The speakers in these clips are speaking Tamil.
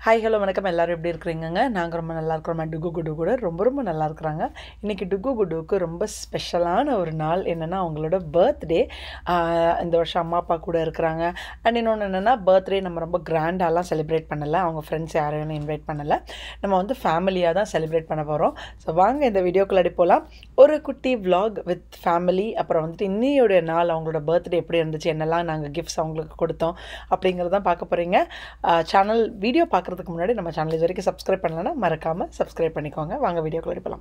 ஹாய் ஹலோ வணக்கம் எல்லாரும் எப்படி இருக்கிறீங்கங்க நாங்கள் ரொம்ப நல்லா இருக்கிறோம் டுகு குடு கூட ரொம்ப ரொம்ப நல்லா இருக்கிறாங்க இன்றைக்கி டுகு குடுவுக்கு ரொம்ப ஸ்பெஷலான ஒரு நாள் என்னென்னா அவங்களோட பர்த்டே இந்த வருஷம் அம்மா அப்பா கூட இருக்கிறாங்க அண்ட் இன்னொன்று என்னென்னா பர்த்டே நம்ம ரொம்ப கிராண்டாலாம் செலிப்ரேட் பண்ணலை அவங்க ஃப்ரெண்ட்ஸ் யாரையும் இன்வைட் பண்ணலை நம்ம வந்து ஃபேமிலியாக தான் செலிப்ரேட் பண்ண போகிறோம் ஸோ வாங்க இந்த வீடியோக்குள்ளாடி போகலாம் ஒரு குட்டி vlog வித் ஃபேமிலி அப்புறம் வந்துட்டு இன்னையோடைய நாள் அவங்களோட பர்த்டே எப்படி இருந்துச்சு என்னெல்லாம் நாங்கள் கிஃப்ட்ஸ் அவங்களுக்கு கொடுத்தோம் அப்படிங்கிறதான் பார்க்க போகிறீங்க சேனல் வீடியோ பார்க்குறதுக்கு முன்னாடி நம்ம சேனல் இது வரைக்கும் சப்ஸ்கிரைப் பண்ணலன்னா மறக்காமல் சப்ஸ்கிரைப் பண்ணிக்கோங்க வாங்க வீடியோக்குள்ள போகலாம்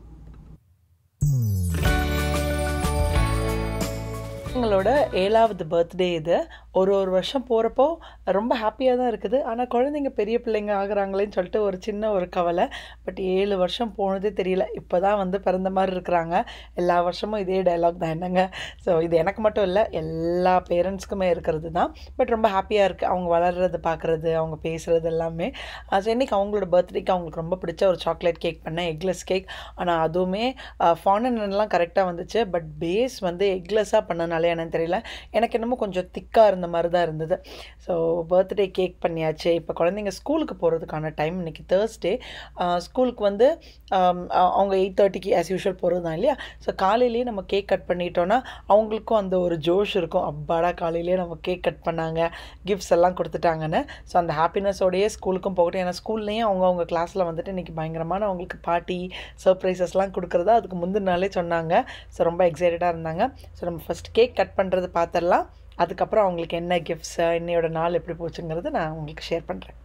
எங்களோட ஏழாவது பர்த்டே இது ஒரு ஒரு வருஷம் போகிறப்போ ரொம்ப ஹாப்பியாக தான் இருக்குது ஆனால் குழந்தைங்க பெரிய பிள்ளைங்க ஆகுறாங்களேன்னு சொல்லிட்டு ஒரு சின்ன ஒரு கவலை பட் ஏழு வருஷம் போனதே தெரியல இப்போ தான் வந்து பிறந்த மாதிரி இருக்கிறாங்க எல்லா வருஷமும் இதே டைலாக் தான் என்னங்க ஸோ இது எனக்கு மட்டும் இல்லை எல்லா பேரண்ட்ஸ்க்குமே இருக்கிறது தான் பட் ரொம்ப ஹாப்பியாக இருக்குது அவங்க வளர்றது பார்க்குறது அவங்க பேசுகிறது எல்லாமே ஸோ இன்றைக்கி அவங்களோட பர்த்டேக்கு அவங்களுக்கு ரொம்ப பிடிச்ச ஒரு சாக்லேட் கேக் பண்ணேன் எக்லெஸ் கேக் ஆனால் அதுவுமே ஃபானன்லாம் கரெக்டாக வந்துச்சு பட் பேஸ் வந்து எக்லெஸ்ஸாக பண்ணனாலே என்னன்னு தெரியல எனக்கு என்னமோ கொஞ்சம் திக்காக இருந்த மாதிரி தான் இருந்தது ஸோ பர்த்டே கேக் பண்ணியாச்சு இப்போ குழந்தைங்க ஸ்கூலுக்கு போகிறதுக்கான டைம் இன்றைக்கி தேர்ஸ்டே ஸ்கூலுக்கு வந்து ஆம், அ- அவங்க எயிட் தேர்ட்டிக்கு ஆஸ் யூஷுவல் போகிறது தான் இல்லையா ஸோ காலையிலேயே நம்ம கேக் கட் பண்ணிட்டோன்னா அவங்களுக்கும் அந்த ஒரு ஜோஷ் இருக்கும் அப்பாடா காலையிலேயே நம்ம கேக் கட் பண்ணாங்க கிஃப்ட்ஸ் எல்லாம் கொடுத்துட்டாங்கன்னு ஸோ அந்த ஹாப்பினஸோடையே ஸ்கூலுக்கும் போகட்டும் ஏன்னா ஸ்கூல்லையும் அவங்க அவங்க கிளாஸில் வந்துட்டு இன்றைக்கி பயங்கரமான அவங்களுக்கு பார்ட்டி சர்ப்ரைசஸ்லாம் கொடுக்குறதா அதுக்கு முந்தின நாளே சொன்னாங்க ஸோ ரொம்ப எக்ஸைட்டடாக இருந்தாங்க ஸோ நம்ம ஃபஸ்ட் கேக் கட் பண்ணுறது பார்த்துடலாம் அதுக்கப்புறம் அவங்களுக்கு என்ன கிஃப்ட்ஸ் இன்னையோட நாள் எப்படி போச்சுங்கிறது நான் உங்களுக்கு ஷேர் பண்ணுறேன்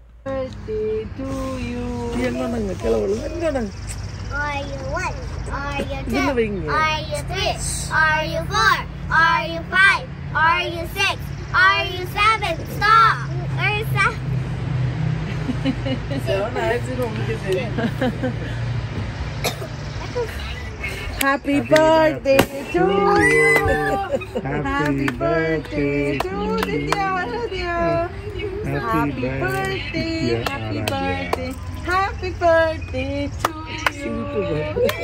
என்னங்க கிளவு என்னங்க Are you one? Are you இதுல two? வைங்க Are you three? Are you four? Are you five? Are you six? Are you seven? Stop! Are you seven? Happy birthday to you. Happy birthday to Ditya. Happy birthday. Happy birthday. Happy birthday to you.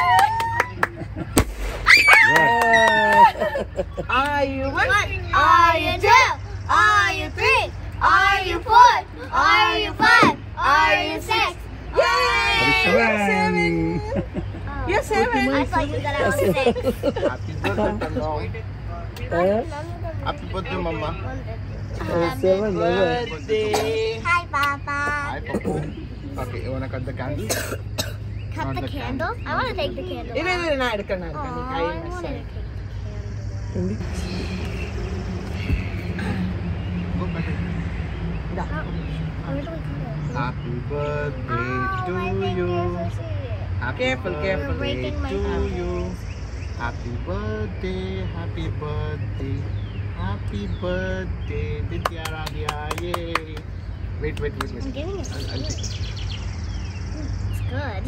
Are you one? One. Are you two? Are you three? Are you four? Are you five? Are you six? Yay! You're seven. You're seven. I thought you said I was six. Happy birthday, Tandong. Happy birthday, Mama. Seven. Birthday. Hi, Papa. Hi, Papu. Okay, you wanna cut the candle? Cut Not the the candle? I want to take the candle. இரு, out. இரு, நான் எடுக்கிறேன் நான் Aw, எடுக்கிறேன். I கை wanted to massage. take the Go back. இந்தா. candle. Where do we cut it? Happy birthday Oh, to my you. fingers are serious. Happy Careful, careful. birthday Breaking my to hand. you. Happy birthday, happy birthday, happy birthday, Ditya Radhya. Yay. Wait, wait, wait, I'm wait. giving it I'll, I'll to take you. It's good.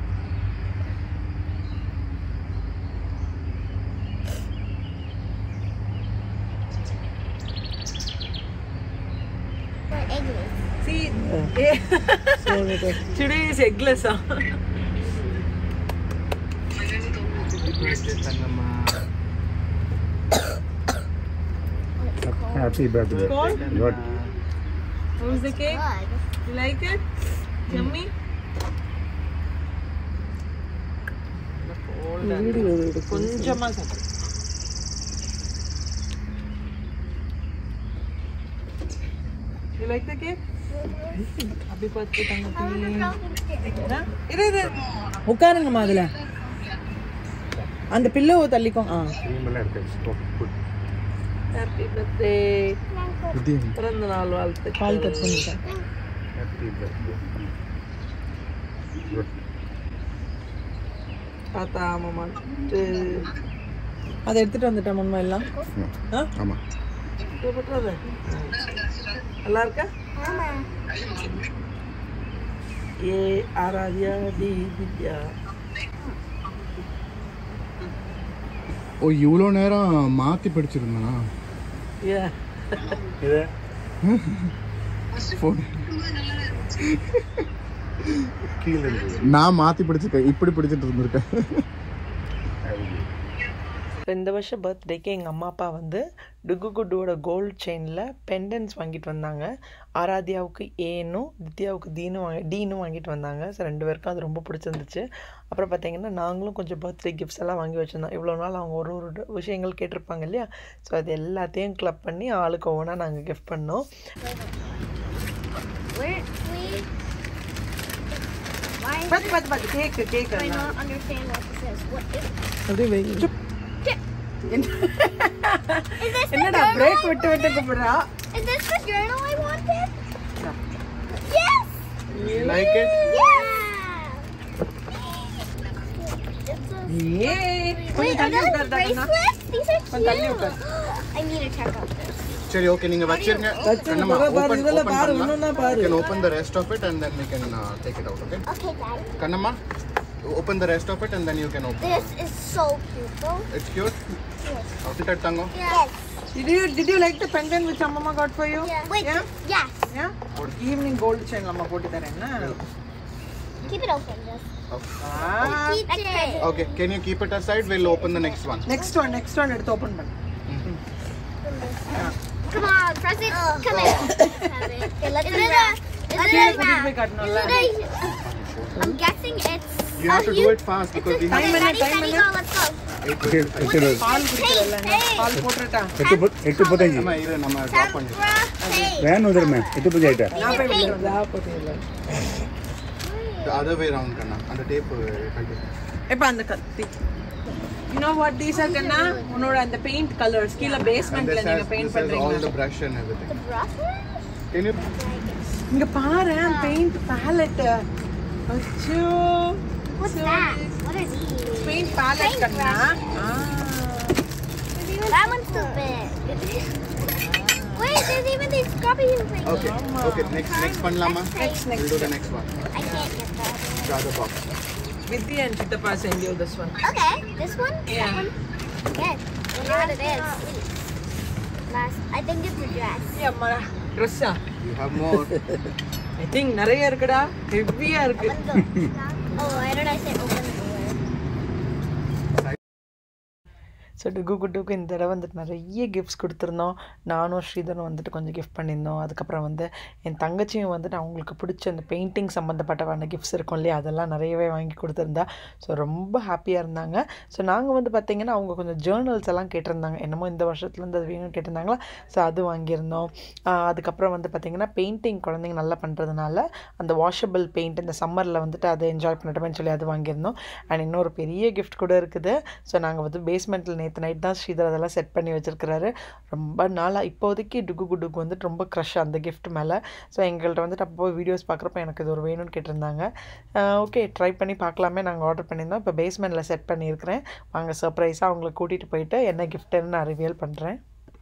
We're eggless. See, today is eggless. Huh? Happy birthday, Tangama. It's cold. Happy birthday. Cold? Good. How's the cake? Good. You like it? Yummy? கொஞ்சமா சாப்பிடு You like the cake? Happy birthday, I want a தங்கச்சி. broken stick. இரு இரு உட்காருங்கம்மா அதுல அந்த பில்லோவை தள்ளிக்கோங்க ஆ Cream எல்லாம் இருக்கு. Oh, good. ஹாப்பி பர்த்டே பிறந்த நாள் வாழ்த்து கால் கட் பண்ணிட்டேன் Happy birthday. Good. தாத்தா மாமா அதை எடுத்துட்டு வந்துட்டேன் முன்மா எல்லாம் ஆ ஆமா இப்போ பட்டுறது நல்லா இருக்கா Mama. ஏ ஆராத்யா டி வித்யா ஓ இவ்வளோ நேரம் மாற்றி படிச்சிருந்தேனா ஏ இது ஃபோன் கீழே இருக்குது நான் மாற்றி படிச்சிருக்கேன் இப்படி படிச்சுட்டு இருந்திருக்கேன் ஸோ இந்த வருஷம் பர்த்டேக்கு எங்கள் அம்மா அப்பா வந்து டுகு குட்டுவோட கோல்ட் செயினில் பெண்டன்ஸ் வாங்கிட்டு வந்தாங்க ஆராத்யாவுக்கு ஏனும் தித்யாவுக்கு தீனும் வாங்கி டீனும் வாங்கிட்டு வந்தாங்க ஸோ ரெண்டு பேருக்கும் அது ரொம்ப பிடிச்சிருந்துச்சு அப்புறம் பார்த்தீங்கன்னா நாங்களும் கொஞ்சம் பர்த்டே கிஃப்ட்ஸ் எல்லாம் வாங்கி வச்சுருந்தோம் இவ்வளோ நாள் அவங்க ஒரு ஒரு விஷயங்கள் கேட்டிருப்பாங்க இல்லையா ஸோ அது எல்லாத்தையும் கிளப் பண்ணி ஆளுக்கு ஒவ்வொன்றா நாங்கள் கிஃப்ட் பண்ணோம் Where we? Why பார்த்து பார்த்து பார்த்து cake cake do I not understand what this is? What is? அப்படியே வெயிட் Is this the என்னடா journal? பிரேக் I விட்டு விட்டு கூப்பிடுறா Is this the journal I wanted? Yes. You like it? Yeah. It's a A Wait, கொஞ்சம் are தள்ளி those உட்காருடா Kanna. bracelets? These are கொஞ்சம் தள்ளி cute. உட்காரு. I need to check out this. சரி ஓகே நீங்க வச்சிருங்க வச்சிருங்க, கண்ணம்மா பாரு, ஓபன் இதெல்லாம் ஓபன் பாரு, பண்ணலாம் ஒண்ணொண்ணா பாரு. you can open the rest of it and then we can uh, take it out okay Okay, Dad. Kannamma open the rest of it and then you can open This is so cute, though. it's cute Yes. outfit எடுத்தாங்க Yes. Did you did you like the pendant which Amma got for you? Yeah. Wait. Yeah? Yes. Yeah? Evening gold chain அம்மா போட்டு தரேன்னா Keep it open. Just. Ah. Keep it. okay can you keep it aside we'll open the next one next one next one எடுத்து ஓபன் பண்ணு Come on, press it. Come in. Okay, let's is it a, is it கீழே a கூட்டிட்டு போய் காட்டணும்ல Is it a, I'm guessing it's you have a to do huge- it fast It's because a, we okay, have ready, time steady, minute. go, let's go. eight எட்டு minutes. எட்டு இருபது. பால் குடிக்கிறல்ல பால் போட்டுட்டா எட்டு பு- எட்டு முப்பத்தஞ்சு அம்மா இரு நம்ம ட்ராப் பண்ணி Tempera paste. வேன் வந்துருமே எட்டு முப்பத்தஞ்சு ஆயிட்டா நான் போய் pink. விடுறேன் போட்டு the other way round கண்ணா அந்த டேப் கழட்டி இப்போ அந்த கத்தி You know what these are கண்ணா உன்னோட அந்த பெயிண்ட் கலர்ஸ் கீழ and பேஸ்மெண்ட்ல this நீங்க has, paint this has all பண்றீங்க the brush and everything The brush? can you இங்க பாரு பெயிண்ட் palette அச்சோ What's that? What are these? Paint palette Paint கண்ணா ஆ That one's too big. Wait, there's even these scrubby things. okay okay next next பண்ணலாமா next we'll next do the next one I can't get that. the other box Vidya and Chittappa send you this one Okay, this one? Yeah. That one? Yes. Wonder what it is. Last, I think it's a dress. அம்மா ட்ரெஸ்ஸா you have more I think நிறைய இருக்குடா ஹெவியா இருக்கு Open the. oh, why did I say open the door? So டுகு குட்டுக்கு இந்த தடவை வந்துட்டு நிறைய கிஃப்ட்ஸ் கொடுத்துருந்தோம் நானும் ஸ்ரீதரும் வந்துட்டு கொஞ்சம் கிஃப்ட் பண்ணியிருந்தோம் அதுக்கப்புறம் வந்து என் தங்கச்சியும் வந்துட்டு அவங்களுக்கு பிடிச்ச அந்த பெயிண்டிங் சம்மந்தப்பட்டவான கிஃப்ட்ஸ் இருக்கும் இல்லையா அதெல்லாம் நிறையவே வாங்கி கொடுத்துருந்தா ஸோ ரொம்ப ஹாப்பியாக இருந்தாங்க ஸோ நாங்கள் வந்து பார்த்திங்கன்னா அவங்க கொஞ்சம் ஜேர்னல்ஸ் எல்லாம் கேட்டிருந்தாங்க என்னமோ இந்த வருஷத்துலேருந்து அது வேணும்னு கேட்டிருந்தாங்களா ஸோ அது வாங்கியிருந்தோம் ஆஹ் அதுக்கப்புறம் வந்து பார்த்திங்கன்னா பெயிண்டிங் குழந்தைங்க நல்லா பண்ணுறதுனால அந்த வாஷபிள் பெயிண்ட் இந்த சம்மரில் வந்துட்டு அதை என்ஜாய் பண்ணட்டுமேன்னு சொல்லி அது வாங்கியிருந்தோம் அண்ட் இன்னொரு பெரிய கிஃப்ட் கூட இருக்குது ஸோ நாங்கள் வந்து பேஸ்மெண்ட்டில் நேற்று நைட் தான் ஸ்ரீதர் அதெல்லாம் செட் பண்ணி வச்சிருக்கிறாரு ரொம்ப நாளாக இப்போதைக்கு டுகு குடுக்கு வந்துட்டு ரொம்ப க்ரஷ் அந்த gift மேலே ஸோ எங்கள்கிட்ட வந்துட்டு அப்போ வீடியோஸ் பார்க்குறப்ப எனக்கு இது ஒரு வேணும்னு கேட்டிருந்தாங்க ஓகே ட்ரை பண்ணி பார்க்கலாமே நாங்கள் ஆர்டர் பண்ணியிருந்தோம் இப்போ பேஸ்மெண்ட்டில் செட் பண்ணியிருக்கிறேன் வாங்க சர்ப்ரைஸாக அவங்கள கூட்டிகிட்டு போயிட்டு என்ன கிஃப்ட்டுன்னு நான் ரிவியல் பண்ணுறேன்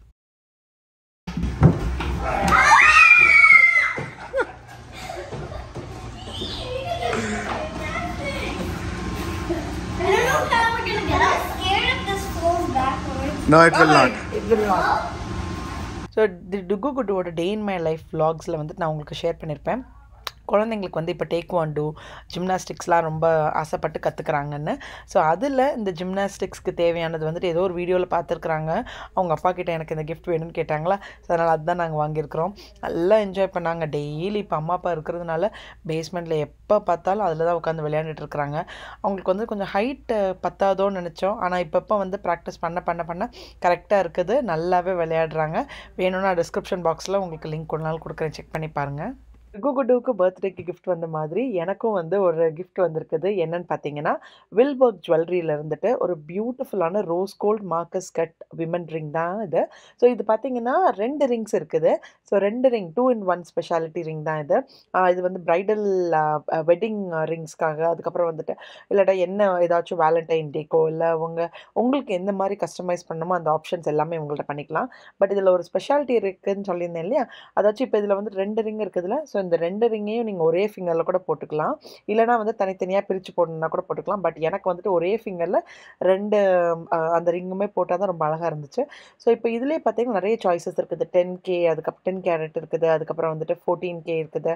I don't know how we're gonna get I'm scared if this falls backwards. no it will not it will not so the டுகு குட்டுவோட டே இன் மை லைஃப் vlogsல வந்துட்டு நான் உங்களுக்கு ஷேர் பண்ணியிருப்பேன் குழந்தைங்களுக்கு வந்து இப்போ டேக்வாண்டோ ஜிம்னாஸ்டிக்ஸ்லாம் ரொம்ப ஆசைப்பட்டு கற்றுக்குறாங்கன்னு ஸோ அதில் இந்த ஜிம்னாஸ்டிக்ஸ்க்கு தேவையானது வந்துட்டு ஏதோ ஒரு வீடியோவில் பார்த்துருக்குறாங்க அவங்க அப்பா கிட்ட எனக்கு இந்த கிஃப்ட் வேணும்னு கேட்டாங்களா ஸோ அதனால் அதுதான் நாங்கள் வாங்கியிருக்கிறோம் நல்லா என்ஜாய் பண்ணாங்க டெய்லி இப்போ அம்மா அப்பா இருக்கிறதுனால பேஸ்மெண்ட்டில் எப்போ பார்த்தாலும் அதில் தான் உட்காந்து விளையாண்டுட்டு இருக்கிறாங்க அவங்களுக்கு வந்து கொஞ்சம் ஹைட்டு பத்தாதோன்னு நினச்சோம் ஆனால் இப்பப்போ வந்து ப்ராக்டிஸ் பண்ண பண்ண பண்ண கரெக்டாக இருக்குது நல்லாவே விளையாடுறாங்க வேணும்னா டிஸ்கிரிப்ஷன் பாக்ஸில் உங்களுக்கு லிங்க் ஒரு நாள் கொடுக்குறேன் செக் பண்ணி பாருங்கள் குகுடுவுக்கு பர்த்டேக்கு கிஃப்ட் வந்த மாதிரி எனக்கும் வந்து ஒரு கிஃப்ட் வந்திருக்குது என்னன்னு பார்த்தீங்கன்னா வில்பர்க் ஜுவல்லரியில் இருந்துட்டு ஒரு பியூட்டிஃபுல்லான rose gold marquise cut women ring தான் இது ஸோ இது பார்த்தீங்கன்னா ரெண்டு ரிங்ஸ் இருக்குது ஸோ ரெண்டு ring two in one speciality ring தான் இது ஆஹ் இது வந்து ப்ரைடல் வெட்டிங் ரிங்ஸ்க்காக அதுக்கப்புறம் வந்துட்டு இல்லாட்டா என்ன ஏதாச்சும் வேலண்டைன் டேக்கோ இல்லை உங்க உங்களுக்கு எந்த மாதிரி கஸ்டமைஸ் பண்ணணுமோ அந்த ஆப்ஷன்ஸ் எல்லாமே உங்கள்கிட்ட பண்ணிக்கலாம் பட் இதில் ஒரு ஸ்பெஷாலிட்டி இருக்குதுன்னு சொல்லியிருந்தேன் இல்லையா அதாச்சும் இப்போ இதில் வந்து ரெண்டு ரிங் இருக்குதுல்ல ஸோ இந்த ரெண்டு ரிங்கையும் நீங்கள் ஒரே ஃபிங்கரில் கூட போட்டுக்கலாம் இல்லைனா வந்து தனித்தனியாக பிரித்து போடணுன்னா கூட போட்டுக்கலாம் பட் எனக்கு வந்துட்டு ஒரே ஃபிங்கரில் ரெண்டு அஹ், அந்த ரிங்குமே போட்டால் தான் ரொம்ப அழகாக இருந்துச்சு ஸோ இப்போ இதுலேயே பார்த்தீங்கன்னா நிறைய சாய்ஸஸ் இருக்குது டென் கே அதுக்கப்புறம் டென் கேரட் இருக்குது அதுக்கப்புறம் வந்துட்டு ஃபோர்டீன் கே இருக்குது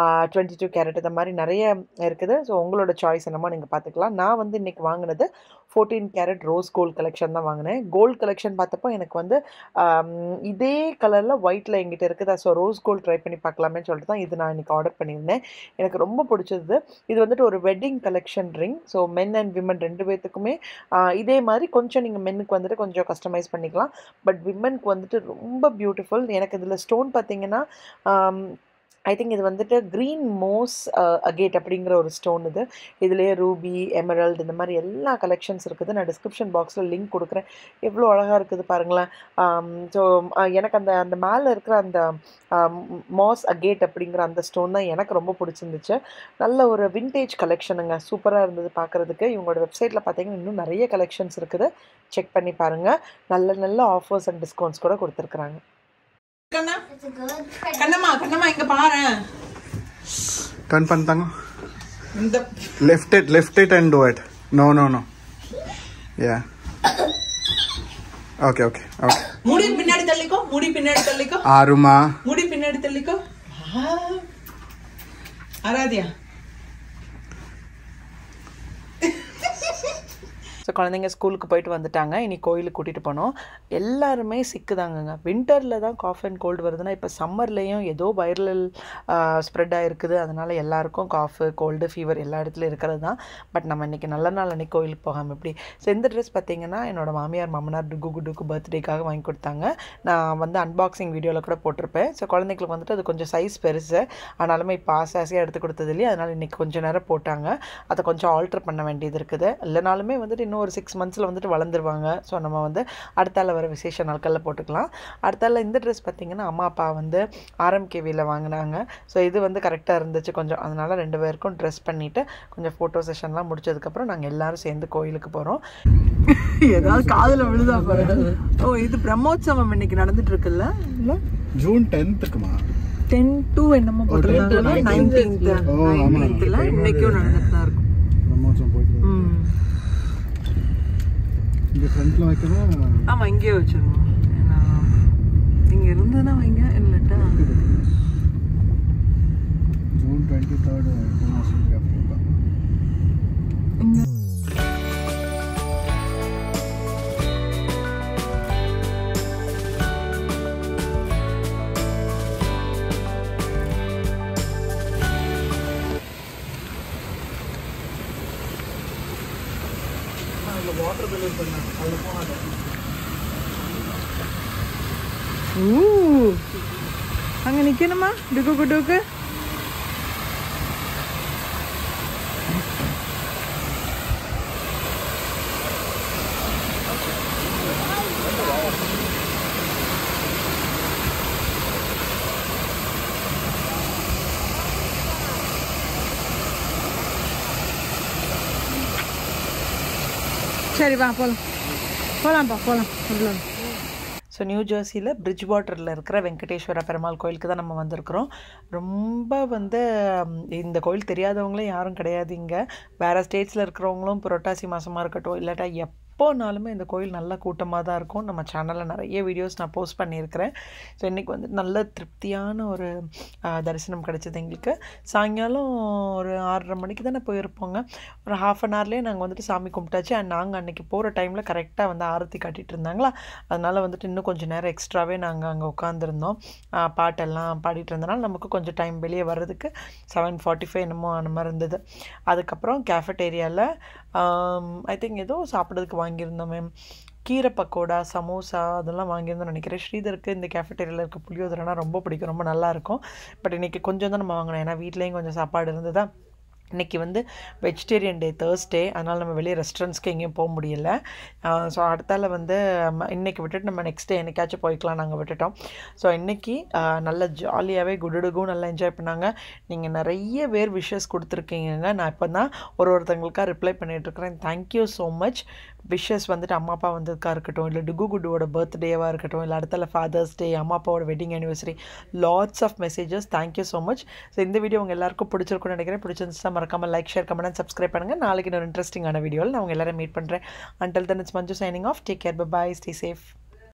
டுவெண்ட்டி டூ கேரட் இந்த மாதிரி நிறைய இருக்குது ஸோ உங்களோட சாய்ஸ் என்னமோ நீங்கள் பார்த்துக்கலாம் நான் வந்து இன்றைக்கி வாங்கினது fourteen carat rose gold collection தான் வாங்கினேன் கோல்ட் கலெக்ஷன் பார்த்தப்போ எனக்கு வந்து ஆம், இதே கலரில் ஒயிட்டில் எங்கிட்ட இருக்குதா ஸோ ரோஸ் கோல்ட் ட்ரை பண்ணி பார்க்கலாமேன்னு சொல்லிட்டு தான் இது நான் இன்னைக்கு ஆர்டர் பண்ணியிருந்தேன் எனக்கு ரொம்ப பிடிச்சது இது வந்துட்டு ஒரு wedding collection ring so men and women ரெண்டு பேர்த்துக்குமே ஆ, இதே மாதிரி கொஞ்சம் நீங்கள் மென்னுக்கு வந்துட்டு கொஞ்சம் கஸ்டமைஸ் பண்ணிக்கலாம் பட் விமனுக்கு வந்துட்டு ரொம்ப பியூட்டிஃபுல் எனக்கு இதில் ஸ்டோன் பார்த்தீங்கன்னா ஐ திங்க் இது வந்துட்டு க்ரீன் மோஸ் அகேட் அப்படிங்கிற ஒரு ஸ்டோன் இது இதுலேயே ரூபி எமரல்டு இந்த மாதிரி எல்லா கலெக்ஷன்ஸ் இருக்குது நான் டிஸ்கிரிப்ஷன் பாக்ஸில் லிங்க் கொடுக்குறேன் எவ்வளோ அழகாக இருக்குது பாருங்களேன் ஸோ எனக்கு அந்த அந்த மேலே இருக்கிற அந்த மாஸ் அகேட் அப்படிங்கிற அந்த ஸ்டோன் தான் எனக்கு ரொம்ப பிடிச்சிருந்துச்சு நல்ல ஒரு விண்டேஜ் கலெக்ஷனுங்க சூப்பராக இருந்தது பார்க்குறதுக்கு இவங்களோட வெப்சைட்டில் பார்த்தீங்கன்னா இன்னும் நிறைய கலெக்ஷன்ஸ் இருக்குது செக் பண்ணி பாருங்கள் நல்ல நல்ல ஆஃபர்ஸ் அண்ட் டிஸ்கவுண்ட்ஸ் கூட கொடுத்துருக்குறாங்க கண்ணா It's a good present. Kannamma Kannamma இங்க பாரு Turn pantango. இந்த Lift it, lift it and do it. No, no, no. Yeah. Okay, okay, okay. முடி பின்னாடி தள்ளிக்கோ முடி பின்னாடி தள்ளிக்கோ Aruma. முடி பின்னாடி தள்ளிக்கோ ஆ. ஆராத்யா ஸோ குழந்தைங்க ஸ்கூலுக்கு போயிட்டு வந்துட்டாங்க இனி கோயிலுக்கு கூட்டிகிட்டு போனோம் எல்லாருமே சிக்குதாங்கங்க வின்டரில் தான் காஃப் அண்ட் கோல்டு வருதுன்னா இப்போ சம்மர்லேயும் ஏதோ வைரல் ஸ்ப்ரெட் ஆகிருக்குது அதனால் எல்லாருக்கும் காஃபு கோல்டு ஃபீவர் எல்லா இடத்துலையும் இருக்கிறது தான் பட் நம்ம இன்றைக்கி நல்ல நாள் அன்றைக்கி கோயிலுக்கு போகாமல் எப்படி ஸோ இந்த ட்ரெஸ் பார்த்தீங்கன்னா என்னோட மாமியார் மாமனார் டுக்கு குடுக்கு பர்த்டேக்காக வாங்கி கொடுத்தாங்க நான் வந்து அன்பாக்சிங் வீடியோவில் கூட போட்டிருப்பேன் ஸோ குழந்தைங்களுக்கு வந்துட்டு அது கொஞ்சம் சைஸ் பெருசு ஆனாலுமே இப்போ ஆசை ஆசையாக எடுத்து கொடுத்தது இல்லையா அதனால் இன்றைக்கி கொஞ்சம் நேரம் போட்டாங்க அதை கொஞ்சம் ஆல்ட்ரு பண்ண வேண்டியது இருக்குது இல்லைனாலுமே வந்துட்டு இன்னும் ஒரு சிக்ஸ் மந்த்ஸில் வந்துட்டு வளர்ந்துருவாங்க ஸோ நம்ம வந்து அடுத்தால வர விசேஷ நாட்களில் போட்டுக்கலாம் அடுத்தால இந்த ட்ரெஸ் பார்த்திங்கன்னா அம்மா அப்பா வந்து ஆர்எம்கேவியில் வாங்கினாங்க ஸோ இது வந்து கரெக்டாக இருந்துச்சு கொஞ்சம் அதனால் ரெண்டு பேருக்கும் ட்ரெஸ் பண்ணிவிட்டு கொஞ்சம் ஃபோட்டோ செஷன்லாம் முடிச்சதுக்கப்புறம் நாங்கள் எல்லாரும் சேர்ந்து கோயிலுக்கு போகிறோம் ஏதாவது காதில் விழுதா பாரு ஓ இது பிரம்மோற்சவம் இன்னைக்கு நடந்துட்டு இருக்குல்ல இல்லை June 10th, come on. Ten two என்னமோ போட்டிருந்தாங்க நைன்டீன்த் ஓ, ஆமா. நைன்டீன்த்தில் இன்னைக்கும் நடந்துட்டு தான் இருக்கும் பிரம்மோற்சவம் போயிட்டு ம் இங்கே ஃப்ரண்ட்ல வைக்கணும் ஆமா இங்கேயே வச்சிடணும் ஏன்னா இங்க இருந்ததுன்னா வைங்க இல்லட்டா ஜூன் டுவெண்ட்டி தேர்டு ஆஃப்ரிக்கா ஊ அங்க நிக்கணுமா டுக்கு குட்டுக்கு சரி வா போலாம் போலாம்ப்பா போலாம் போலாம் ஸோ நியூ ஜெர்சியில் பிரிட்ஜ் வாட்டரில் இருக்கிற வெங்கடேஸ்வர பெருமாள் கோயிலுக்கு தான் நம்ம வந்திருக்கிறோம் ரொம்ப வந்து ம், இந்த கோயில் தெரியாதவங்களே யாரும் கிடையாது இங்கே வேறு ஸ்டேட்ஸில் இருக்கிறவங்களும் புரட்டாசி மாதமாக இருக்கட்டும் இல்லாட்டா எப்போனாலுமே இந்த கோயில் நல்ல கூட்டமாக தான் இருக்கும் நம்ம சேனலில் நிறைய வீடியோஸ் நான் போஸ்ட் பண்ணியிருக்கிறேன் ஸோ இன்றைக்கி வந்து நல்ல திருப்தியான ஒரு ஆ, தரிசனம் கிடைச்சது எங்களுக்கு சாயங்காலம் ஒரு ஆறரை மணிக்கு தானே போயிருப்போங்க ஒரு ஹாஃப் அன் ஹவர்லேயே நாங்கள் வந்துட்டு சாமி கும்பிட்டாச்சு அண்ட் நாங்கள் அன்றைக்கி போகிற டைமில் கரெக்டாக வந்து ஆரத்தி காட்டிகிட்டு இருந்தாங்களா அதனால் வந்துட்டு இன்னும் கொஞ்சம் நேரம் எக்ஸ்ட்ராவே நாங்கள் அங்கே உட்காந்துருந்தோம் பாட்டெல்லாம் பாடிட்டு இருந்தனால நமக்கு கொஞ்சம் டைம் வெளியே வர்றதுக்கு செவன் ஃபார்ட்டி ஃபைவ் என்னமோ அந்த மாதிரி இருந்தது அதுக்கப்புறம் கேஃபட்டேரியாவில் ஐ திங்க் ஏதோ சாப்பிட்றதுக்கு வாங்கியிருந்தோம் மேம் கீரை பக்கோடா சமோசா அதெல்லாம் வாங்கியிருந்தோம்னு நினைக்கிறேன் ஸ்ரீதருக்கு இந்த கேஃபட்டேரியாவில் இருக்க புளியோதரைனா ரொம்ப பிடிக்கும் ரொம்ப நல்லா இருக்கும் பட் இன்றைக்கி கொஞ்சம் தான் நம்ம வாங்கினோம் ஏன்னா வீட்லேயும் கொஞ்சம் சாப்பாடு இருந்ததா இன்றைக்கி வந்து வெஜிடேரியன் டே தேர்ஸ்டே அதனால் நம்ம வெளியே ரெஸ்டாரண்ட்ஸ்க்கு எங்கேயும் போக முடியல ஸோ அடுத்தால வந்து ம- இன்னைக்கு விட்டுட்டு நம்ம நெக்ஸ்ட் டே என்னைக்காச்சும் போய்க்கலாம் நாங்கள் விட்டுட்டோம் ஸோ இன்றைக்கி நல்ல ஜாலியாகவே குடுடுகும் நல்லா என்ஜாய் பண்ணாங்க நீங்கள் நிறைய பேர் விஷஸ் கொடுத்துருக்கீங்க நான் இப்போ தான் ஒரு ஒருத்தங்களுக்காக ரிப்ளை பண்ணிகிட்ருக்கிறேன் தேங்க்யூ ஸோ மச் விஷஸ் வந்துட்டு அம்மா அப்பா வந்ததுக்காக இருக்கட்டும் இல்லை டுகு குடுவோட பர்த்டேவாக இருக்கட்டும் இல்லை அடுத்தால ஃபாதர்ஸ் டே அம்மா அப்பாவோட wedding anniversary lots of messages thank you so much so இந்த வீடியோ உங்கள் எல்லாருக்கும் பிடிச்சிருக்கும்னு நினைக்கிறேன் பிடிச்சிருந்துச்சா மறக்காமல் like share comment and subscribe பண்ணுங்கள் நாளைக்கு இன்னொரு இன்ட்ரெஸ்டிங்கான வீடியோவில் நான் உங்கள் எல்லாரும் மீட் பண்ணுறேன் until then it's Manju signing off take care bye stay safe